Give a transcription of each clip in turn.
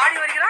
ஆடி வருகிறான்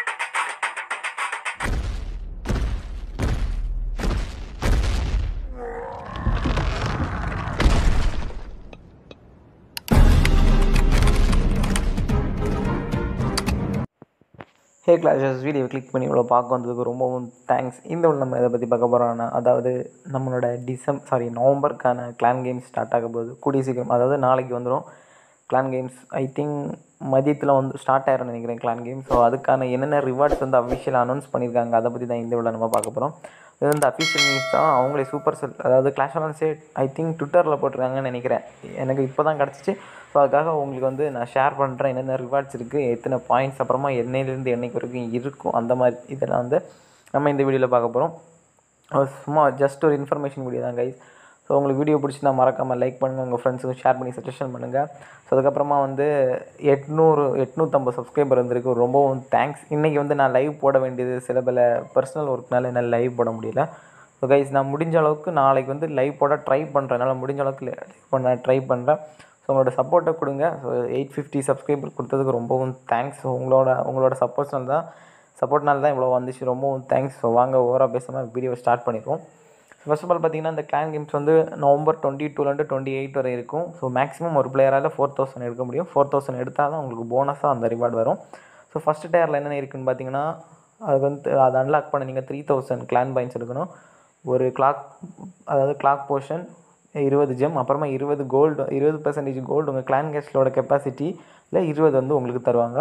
ஹே clashes video click பண்ணி இவ்வளோ பார்க்க வந்ததுக்கு ரொம்பவும் தேங்க்ஸ் இந்த உள்ள நம்ம இதை பற்றி பார்க்க போகிறோம்னா அதாவது நம்மளோட டிசம் சாரி நவம்பருக்கான கிளான் கேம்ஸ் ஸ்டார்ட் ஆக போகுது கூடிய சீக்கிரம் அதாவது நாளைக்கு வந்துடும் கிளான் கேம்ஸ் ஐ திங்க் மதியத்தில் வந்து ஸ்டார்ட் ஆயிரும்னு நினைக்கிறேன் கிளான் கேம் ஸோ அதுக்கான என்னென்ன ரிவார்ட்ஸ் வந்து அஃபிஷியல் அனௌன்ஸ் பண்ணியிருக்காங்க அதை பற்றி தான் இந்த உள்ள நம்ம பார்க்க போகிறோம் இது வந்து அஃபிஷியல் நியூஸ் தான் அவங்களே சூப்பர் செல் அதாவது கிளாஷ் ஆலன்ஸே ஐ திங்க் ட்விட்டரில் போட்டிருக்காங்கன்னு நினைக்கிறேன் எனக்கு இப்போ தான் கிடச்சிச்சு ஸோ அதுக்காக உங்களுக்கு வந்து நான் ஷேர் பண்ணுறேன் என்னென்ன ரிவார்ட்ஸ் இருக்குது எத்தனை பாயிண்ட்ஸ் அப்புறமா என்னையிலேருந்து என்னைக்கு வரைக்கும் இருக்கும் அந்த மாதிரி இதெல்லாம் வந்து நம்ம இந்த வீடியோவில் பார்க்க போகிறோம் சும்மா ஜஸ்ட் ஒரு இன்ஃபர்மேஷன் வீடியோ தான் கைஸ் ஸோ உங்களுக்கு வீடியோ பிடிச்சிருந்தா மறக்காமல் லைக் பண்ணுங்கள் உங்கள் ஃப்ரெண்ட்ஸுக்கும் ஷேர் பண்ணி சஜஷன் பண்ணுங்கள் ஸோ அதுக்கப்புறமா வந்து எட்நூறு எட்நூற்றம்பது சப்ஸ்கிரைபர் இருந்திருக்கு ரொம்பவும் தேங்க்ஸ் இன்றைக்கி வந்து நான் லைவ் போட வேண்டியது சில பல பர்சனல் ஒர்க்னால என்னால் லைவ் போட முடியல ஸோ கைஸ் நான் முடிஞ்ச அளவுக்கு நாளைக்கு வந்து லைவ் போட ட்ரை பண்ணுறேன் என்னால் முடிஞ்ச அளவுக்கு லைவ் பண்ண ட்ரை பண்ணுறேன் ஸோ உங்களோட சப்போர்ட்டை கொடுங்க ஸோ எயிட் ஃபிஃப்டி சப்ஸ்கிரைபர் கொடுத்ததுக்கு ரொம்பவும் தேங்க்ஸ் ஸோ உங்களோட உங்களோட சப்போர்ட்ஸ்னால தான் சப்போர்ட்னால தான் இவ்வளோ வந்துச்சு ரொம்பவும் தேங்க்ஸ் ஸோ வாங்க ஓவராக பேசாமல் வீடியோ ஸ்டார்ட் பண்ணிடுவோம் ஃபர்ஸ்ட் ஆஃப் ஆல் பார்த்தீங்கன்னா இந்த கிளான் கேம்ஸ் வந்து நவம்பர் டுவெண்ட்டி டூலேருந்து டுவெண்ட்டி எயிட் வரை இருக்கும் ஸோ மேக்ஸிமம் ஒரு பிளேயரால் ஃபோர் தௌசண்ட் எடுக்க முடியும் ஃபோர் தௌசண்ட் எடுத்தால் தான் உங்களுக்கு போனஸாக அந்த ரிவார்டு வரும் ஸோ ஃபஸ்ட்டு டயரில் என்னென்ன இருக்குன்னு பார்த்தீங்கன்னா அது வந்து அதை அன்லாக் பண்ண நீங்கள் த்ரீ தௌசண்ட் கிளான் பாயிண்ட்ஸ் எடுக்கணும் ஒரு கிளாக் அதாவது கிளாக் போர்ஷன் இருபது ஜெம் அப்புறமா இருபது கோல்டு இருபது பர்சன்டேஜ் கோல்டு உங்கள் கிளான் கேஸ்டோட கெப்பாசிட்டியில் இருபது வந்து உங்களுக்கு தருவாங்க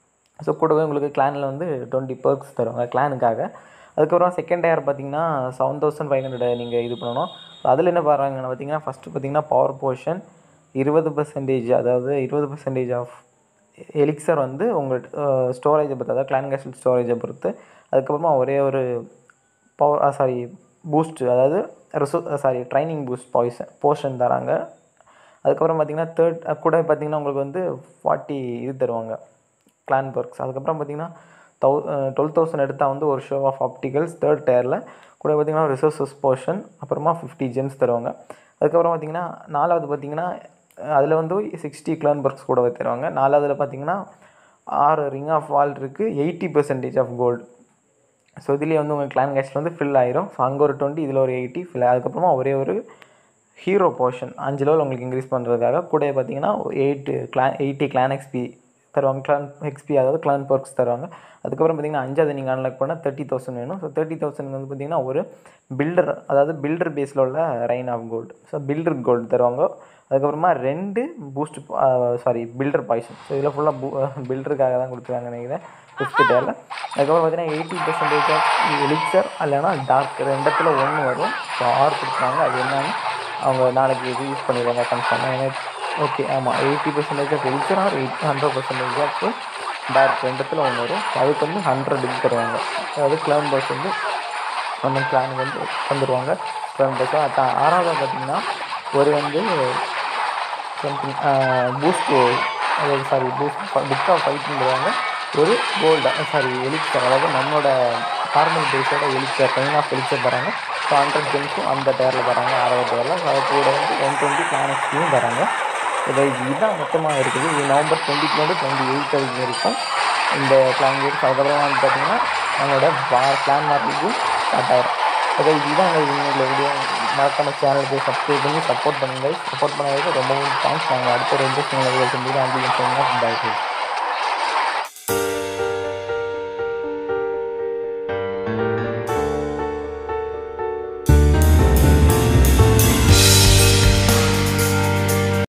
ஸோ கூடவே உங்களுக்கு கிளானில் வந்து டுவெண்ட்டி பர்க்ஸ் தருவாங்க கிளானுக்காக அதுக்கப்புறம் செகண்ட் டயர் பார்த்தீங்கன்னா செவன் தௌசண்ட் ஃபைவ் ஹண்ட்ரட் நீங்கள் இது பண்ணணும் அதில் என்ன பாருங்கன்னு பார்த்தீங்கன்னா ஃபஸ்ட்டு பார்த்தீங்கன்னா பவர் போர்ஷன் இருபது பர்சன்டேஜ் அதாவது இருபது பர்சன்டேஜ் ஆஃப் எலிக்சர் வந்து உங்கள் ஸ்டோரேஜை பொறுத்து அதாவது கிளான் கேஸ்டல் ஸ்டோரேஜை பொறுத்து அதுக்கப்புறமா ஒரே ஒரு பவர் சாரி பூஸ்ட் அதாவது ரிசோ sorry training boost poison portion தராங்க அதுக்கப்புறம் பார்த்தீங்கன்னா தேர்ட் கூட பார்த்தீங்கன்னா உங்களுக்கு வந்து ஃபார்ட்டி இது தருவாங்க கிளான் பர்க்ஸ் அதுக்கப்புறம் பார்த்தீங்கன்னா தௌ டுவெல் தௌசண்ட் எடுத்தால் வந்து ஒரு ஷோ ஆஃப் ஆப்டிகல்ஸ் தேர்ட் டயரில் கூட பார்த்தீங்கன்னா ரிசோர்ஸஸ் போர்ஷன் அப்புறமா ஃபிஃப்டி ஜெம்ஸ் தருவாங்க அதுக்கப்புறம் பார்த்தீங்கன்னா நாலாவது பார்த்தீங்கன்னா அதில் வந்து சிக்ஸ்டி கிளான் பர்க்ஸ் கூட தருவாங்க நாலாவதில் பார்த்தீங்கன்னா ஆறு ரிங் ஆஃப் வால் இருக்குது eighty percentage of gold so இதுலேயே வந்து உங்கள் கிளான் கேஷில் வந்து ஃபில் ஆயிரும் ஸோ அங்கே ஒரு டுவெண்ட்டி இதில் ஒரு எயிட்டி ஃபில் அதுக்கப்புறமா ஒரே ஒரு ஹீரோ போர்ஷன் அஞ்சு லெவல் உங்களுக்கு இன்க்ரீஸ் பண்ணுறதுக்காக கூட பார்த்தீங்கன்னா eight clan eighty clan XP தருவாங்க கிளான் எக்ஸ்பி அதாவது கிளான் பர்க்ஸ் தருவாங்க அதுக்கப்புறம் பார்த்தீங்கன்னா அஞ்சாவது நீங்கள் அன்லாக் பண்ணால் தேர்ட்டி தௌசண்ட் வேணும் ஸோ தேர்ட்டி தௌசண்ட் வந்து பார்த்தீங்கன்னா ஒரு பில்டர் அதாவது பில்டர் பேஸில் உள்ள rain of gold so builder gold தருவாங்க அதுக்கப்புறமா ரெண்டு boost sorry builder poison so இதில் ஃபுல்லாக பூ பில்டருக்காக தான் கொடுத்துருக்காங்க நினைக்கிறேன் ஃபிஃப்த் டேரில் அதுக்கப்புறம் பார்த்தீங்கன்னா எயிட்டி பர்சன்டேஜ் ஆஃப் எலிக்சர் இல்லைனா டார்க் ரெண்டத்தில் ஒன்று வரும் ஸோ ஆறு கொடுத்துருக்காங்க அது என்னன்னு அவங்க நாளைக்கு இது யூஸ் பண்ணிடுவாங்க கன்ஃபார்மாக எனக்கு ஓகே ஆமாம் eighty percentage of elixir or eight hundred percentage of dark ரெண்டத்தில் ஒன்று வரும் அதுக்கு வந்து ஹண்ட்ரட் இது தருவாங்க அதாவது கிளான் பஸ் வந்து நம்ம கிளானுக்கு வந்து தந்துடுவாங்க கிளான் பஸ் ஆறாவது பார்த்தீங்கன்னா ஒரு வந்து சம்திங் பூஸ்ட் அதாவது sorry boost book of fighting தருவாங்க ஒரு கோல்டு சாரி எலிக்சர் அதாவது நம்மளோட நார்மல் பேஸோட எலிக்சர் டைன் ஆஃப் எலிக்சர் தராங்க ஸோ ஹண்ட்ரட் ஜெம்ஸும் அந்த டயரில் தராங்க ஆறாவது டயரில் அது கூட வந்து ஒன் டுவெண்ட்டி பிளான் எக்ஸ்பியும் தராங்க இதை இதுதான் மொத்தமாக இருக்குது இது November twenty twenty twenty eight வரைக்கும் இருக்கும் இந்த பிளான் கேம்ஸ் அதுக்கப்புறம் வந்து பார்த்திங்கன்னா நம்மளோட பிளான் மார்க்கெட்டுக்கும் ஸ்டார்ட் ஆயிரும் ஓகே இதுதான் எங்கள் வீடியோ மறக்காம சேனலுக்கு சப்ஸ்கிரைப் பண்ணி சப்போர்ட் பண்ணுங்கள் சப்போர்ட் பண்ணதுக்கு ரொம்பவும் தேங்க்ஸ் நாங்கள் அடுத்த ஒரு இன்ட்ரெஸ்டிங் வீடியோ செஞ்சு அங்கேயும் பாய்